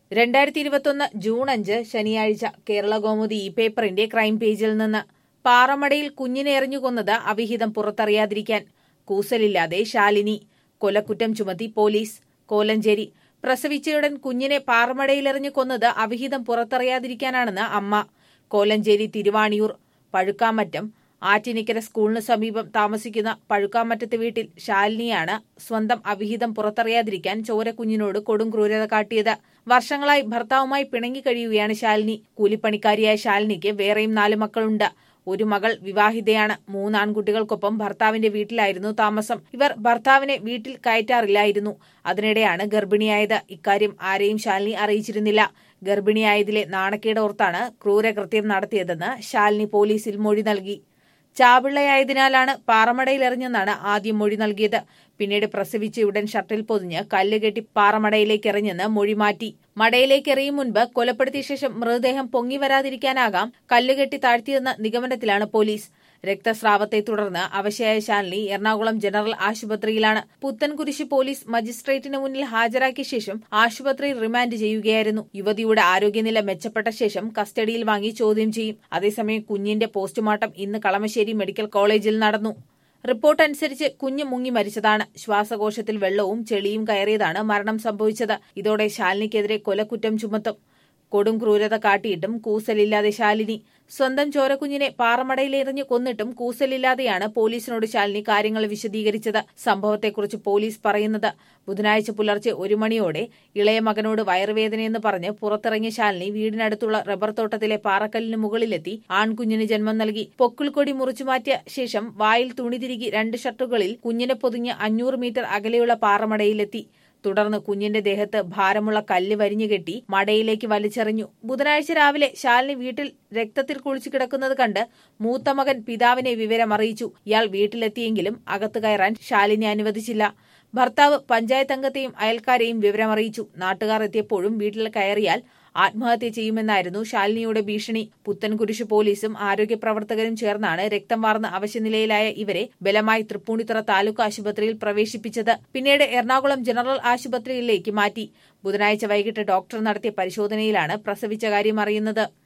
രണ്ടായിരത്തി ഇരുപത്തൊന്ന് ജൂൺ അഞ്ച് ശനിയാഴ്ച കേരള കൗമുദി ഈ പേപ്പറിന്റെ ക്രൈം പേജിൽ നിന്ന് പാറമടയിൽ കുഞ്ഞിനെ എറിഞ്ഞുകൊന്നത് അവിഹിതം പുറത്തറിയാതിരിക്കാൻ കൂസലില്ലാതെ ശാലിനി കൊലക്കുറ്റം ചുമത്തി പോലീസ് കോലഞ്ചേരി പ്രസവിച്ചയുടൻ കുഞ്ഞിനെ പാറമടയിലെറിഞ്ഞു കൊന്നത് അവിഹിതം പുറത്തറിയാതിരിക്കാനാണെന്ന് അമ്മ കോലഞ്ചേരി തിരുവാണിയൂർ പഴുക്കാമറ്റം ആറ്റിനിക്കര സ്കൂളിന് സമീപം താമസിക്കുന്ന പഴുക്കാമറ്റത്ത് വീട്ടിൽ ശാലിനിയാണ് സ്വന്തം അവിഹിതം പുറത്തറിയാതിരിക്കാൻ ചോരക്കുഞ്ഞിനോട് കൊടും ക്രൂരത കാട്ടിയത് വർഷങ്ങളായി ഭർത്താവുമായി പിണങ്ങി കഴിയുകയാണ് ശാലിനി കൂലിപ്പണിക്കാരിയായ ശാലിനിക്ക് വേറെയും നാല് മക്കളുണ്ട് ഒരു മകൾ വിവാഹിതയാണ് മൂന്ന് ആൺകുട്ടികൾക്കൊപ്പം ഭർത്താവിന്റെ വീട്ടിലായിരുന്നു താമസം ഇവർ ഭർത്താവിനെ വീട്ടിൽ കയറ്റാറില്ലായിരുന്നു അതിനിടെയാണ് ഗർഭിണിയായത് ഇക്കാര്യം ആരെയും ശാലിനി അറിയിച്ചിരുന്നില്ല ഗർഭിണിയായതിലെ നാണക്കേട് ഓർത്താണ് ക്രൂരകൃത്യം നടത്തിയതെന്ന് ശാലിനി പോലീസിൽ മൊഴി നൽകി ചാപിള്ളയായതിനാലാണ് പാറമടയിലെറിഞ്ഞെന്നാണ് ആദ്യം മൊഴി നൽകിയത് പിന്നീട് പ്രസവിച്ച ഉടൻ ഷട്ടിൽ പൊതിഞ്ഞ് കല്ലുകെട്ടി പാറമടയിലേക്ക് എറിഞ്ഞെന്ന് മൊഴി മാറ്റി മടയിലേക്ക് എറിയും മുൻപ് കൊലപ്പെടുത്തിയ ശേഷം മൃതദേഹം പൊങ്ങി വരാതിരിക്കാനാകാം കല്ലുകെട്ടി താഴ്ത്തിയെന്ന നിഗമനത്തിലാണ് പോലീസ് രക്തസ്രാവത്തെ തുടർന്ന് അവശയായ ശാലിനി എറണാകുളം ജനറൽ ആശുപത്രിയിലാണ് പുത്തൻകുരിശ് പോലീസ് മജിസ്ട്രേറ്റിന് മുന്നിൽ ഹാജരാക്കിയ ശേഷം ആശുപത്രിയിൽ റിമാൻഡ് ചെയ്യുകയായിരുന്നു യുവതിയുടെ ആരോഗ്യനില മെച്ചപ്പെട്ട ശേഷം കസ്റ്റഡിയിൽ വാങ്ങി ചോദ്യം ചെയ്യും അതേസമയം കുഞ്ഞിന്റെ പോസ്റ്റ്മോർട്ടം ഇന്ന് കളമശ്ശേരി മെഡിക്കൽ കോളേജിൽ നടന്നു റിപ്പോർട്ട് അനുസരിച്ച് കുഞ്ഞ് മുങ്ങി മരിച്ചതാണ് ശ്വാസകോശത്തിൽ വെള്ളവും ചെളിയും കയറിയതാണ് മരണം സംഭവിച്ചത് ഇതോടെ ശാലിനിക്കെതിരെ കൊലക്കുറ്റം ചുമത്തും കൊടും ക്രൂരത കാട്ടിയിട്ടും കൂസലില്ലാതെ ശാലിനി സ്വന്തം ചോരക്കുഞ്ഞിനെ പാറമടയിലെറിഞ്ഞ് കൊന്നിട്ടും കൂസലില്ലാതെയാണ് പോലീസിനോട് ശാലിനി കാര്യങ്ങൾ വിശദീകരിച്ചത് സംഭവത്തെക്കുറിച്ച് പോലീസ് പറയുന്നത് ബുധനാഴ്ച പുലർച്ചെ ഒരു മണിയോടെ ഇളയ മകനോട് വയറുവേദനയെന്ന് പറഞ്ഞ് പുറത്തിറങ്ങിയ ശാലിനി വീടിനടുത്തുള്ള റബ്ബർ തോട്ടത്തിലെ പാറക്കല്ലിന് മുകളിലെത്തി ആൺകുഞ്ഞിന് ജന്മം നൽകി പൊക്കിൾക്കൊടി മുറിച്ചു മാറ്റിയ ശേഷം വായിൽ തുണി തിരികി രണ്ട് ഷർട്ടുകളിൽ കുഞ്ഞിനെ പൊതിഞ്ഞ് അഞ്ഞൂറ് മീറ്റർ അകലെയുള്ള പാറമടയിലെത്തി തുടർന്ന് കുഞ്ഞിന്റെ ദേഹത്ത് ഭാരമുള്ള കല്ല് വരിഞ്ഞുകെട്ടി മടയിലേക്ക് വലിച്ചെറിഞ്ഞു ബുധനാഴ്ച രാവിലെ ശാലിനി വീട്ടിൽ രക്തത്തിൽ കുളിച്ചു കിടക്കുന്നത് കണ്ട് മൂത്ത മകൻ പിതാവിനെ വിവരമറിയിച്ചു ഇയാൾ വീട്ടിലെത്തിയെങ്കിലും അകത്ത് കയറാൻ ശാലിനി അനുവദിച്ചില്ല ഭർത്താവ് പഞ്ചായത്ത് അംഗത്തെയും അയൽക്കാരെയും വിവരമറിയിച്ചു നാട്ടുകാർ എത്തിയപ്പോഴും വീട്ടിൽ കയറിയാൽ ആത്മഹത്യ ചെയ്യുമെന്നായിരുന്നു ശാലിനിയുടെ ഭീഷണി പുത്തൻകുരിശ് പോലീസും ആരോഗ്യ പ്രവർത്തകരും ചേർന്നാണ് രക്തം വാർന്ന അവശനിലയിലായ ഇവരെ ബലമായി തൃപ്പൂണിത്തുറ താലൂക്ക് ആശുപത്രിയിൽ പ്രവേശിപ്പിച്ചത് പിന്നീട് എറണാകുളം ജനറൽ ആശുപത്രിയിലേക്ക് മാറ്റി ബുധനാഴ്ച വൈകിട്ട് ഡോക്ടർ നടത്തിയ പരിശോധനയിലാണ് പ്രസവിച്ച കാര്യം അറിയുന്നത്